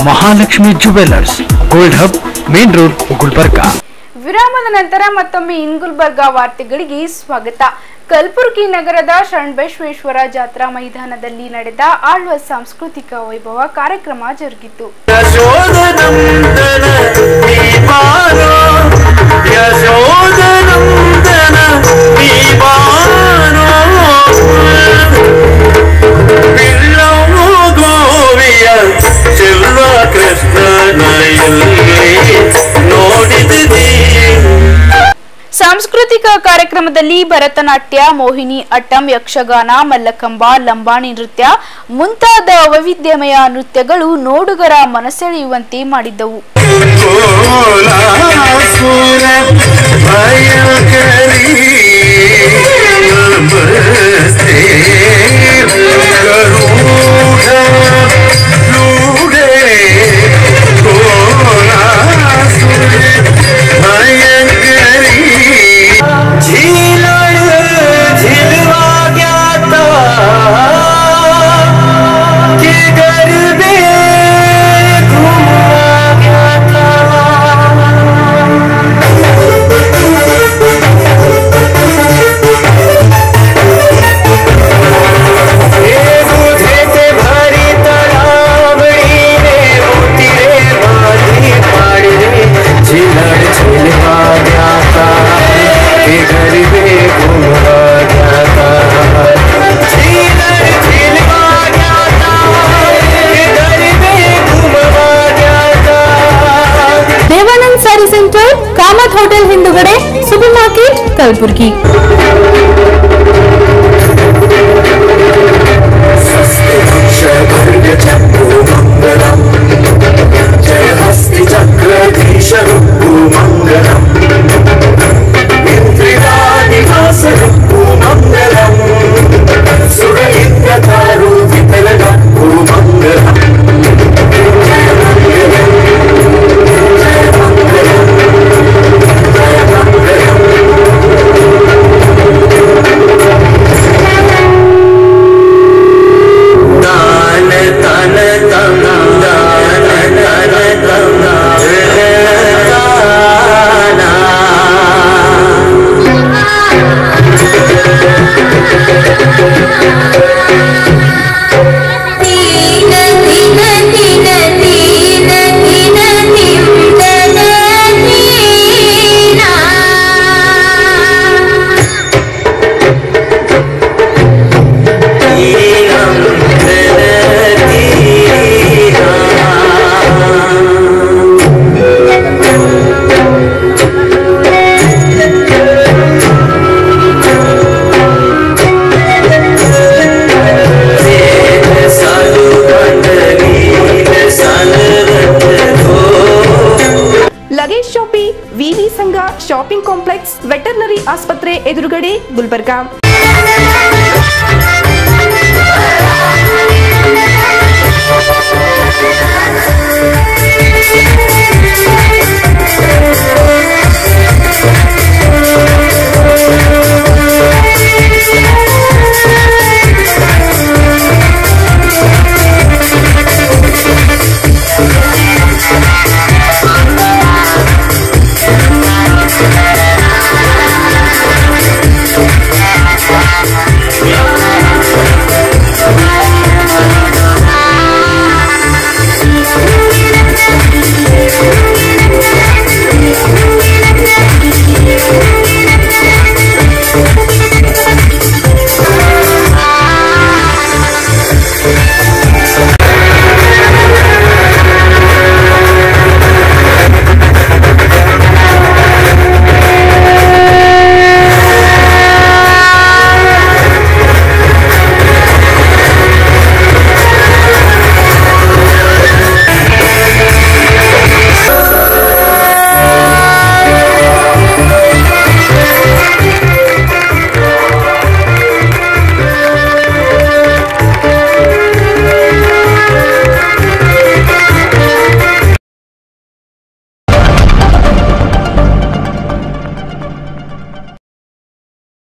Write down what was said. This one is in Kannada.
Mahalakshmi jewellers gold hub main road Gulbarga ವಿರಾಮದ ನಂತರ ಮತ್ತೊಮ್ಮೆ ಇನ್ ಗುಲ್ಬರ್ಗಾ ವಾರ್ತೆಗಳಿಗೆ ಸ್ವಾಗತ ಕಲಬುರಗಿ ನಗರದ ಶರಣಬಸವೇಶ್ವರ ಜಾತ್ರಾ ಮೈದಾನದಲ್ಲಿ ನಡೆದ ಆಳ್ವ ಸಾಂಸ್ಕೃತಿಕ ವೈಭವ ಕಾರ್ಯಕ್ರಮ ಜರುಗಿತು ಯಶೋದನಂದನ ದೀಪಾನೋ ಯಶೋದನಂದನ ದೀಪಾನೋ ಬಿಲ್ಲವು ಗೋವಿಯ ಚೆಲ್ವ ಕೃಷ್ಣನ ಎಲ್ಲಿ ನೋಡಿದಿರಿ ಸಾಂಸ್ಕೃತಿಕ ಕಾರ್ಯಕ್ರಮದಲ್ಲಿ ಭರತನಾಟ್ಯ ಮೋಹಿನಿ ಅಟ್ಟಂ ಯಕ್ಷಗಾನ ಮಲ್ಲಕಂಬ ಲಂಬಾಣಿ ನೃತ್ಯ ಮುಂತಾದ ವೈವಿಧ್ಯಮಯ ನೃತ್ಯಗಳು ನೋಡುಗರ ಮನಸೆಳೆಯುವಂತೆ ಮಾಡಿದ್ದವು ಕೋಲಾಸುರ ಭಯಕರಿ ನಮಸ್ತೆ ಗರುಡ ಲೂಡೆ ಕೋಲಾಸುರ ಭಯಂಕರಿ झीलड़ झिलवा ज्ञाता के गरबे घुमा ज्ञाता हे बुझे ते भरी तरावड़ी रे मोती रे बाधी पाड़ी रे झिलड़ झिलवा ज्ञाता के गरबे घुमा ज्ञाता झिलड़ झिलवा ज्ञाता के गरबे घुमा ज्ञाता ದೇವಾನಂದ್ ಸ್ಯಾರಿ ಸೆಂಟರ್ ಕಾಮತ್ ಹೋಟೆಲ್ ಹಿಂದುಗಡೆ ಸೂಪರ್ ಮಾರ್ಕೆಟ್ ಕಲಬುರ್ಗಿ जय हस्ति चक्रधीशरुक्कु मङ्गलम् इन्द्रियानिवासरुक्कु मङ्गलम् सुर इन्द्रतारु वितलनक्कु मङ्गलम् जय मङ्गलम् जय मङ्गलम् जय मङ्गलम् दान तन तम दान तन तम दाना दीन दीन दीन दीन दीन दीन दीना दीनं दीना साधु मंडलीन सनरत हो ಲಗೇಜ್ ಶಾಪಿ ವಿವಿ ಸಂಘ ಶಾಪಿಂಗ್ ಕಾಂಪ್ಲೆಕ್ಸ್ ವೆಟರ್ನರಿ ಆಸ್ಪತ್ರೆ ಎದುರುಗಡೆ ಗುಲ್ಬರ್ಗಾ